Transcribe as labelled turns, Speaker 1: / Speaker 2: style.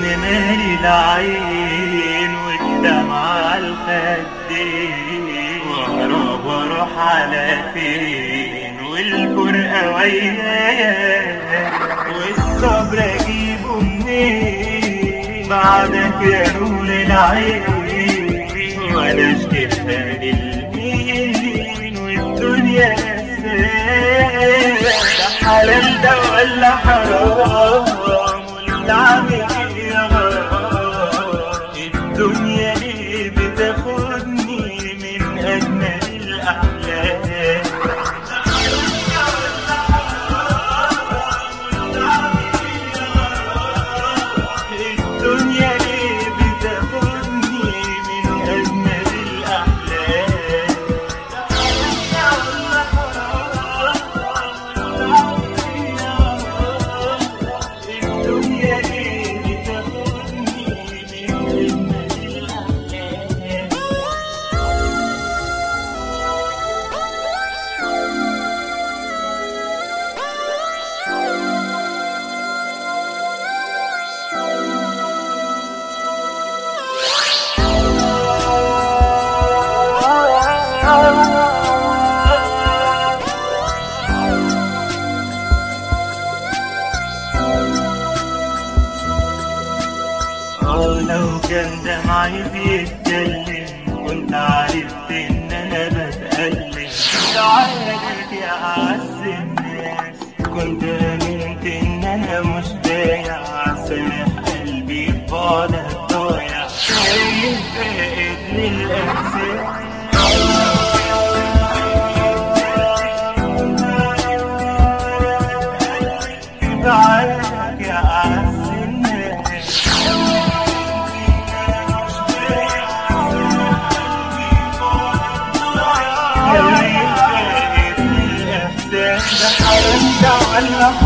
Speaker 1: الحزن مالي العين والدمع الخدين واهرب واروح على فين والفرقة ويايا والصبر اجيبه منين بعدك يا نور العين وانا اشكيها للمين والدنيا نساك ده حلال ده ولا حرام ولا عامل ايه يا غرام الدنيا ليه بتاخدني من اجمل الاحلام الدنيا ليه بتاخدني من أجمل الأحلام الدنيا ليه بتاخدني من أجمل الأحلام اه لو كان دمعي بيتكلم كنت عرفت ان انا بتألم دعالك يا اعز الناس كنت امنت ان انا مش بايع سامح قلبي في بعدك ضايع شايف فائد للأحسان دعالك يا اعز الناس ولا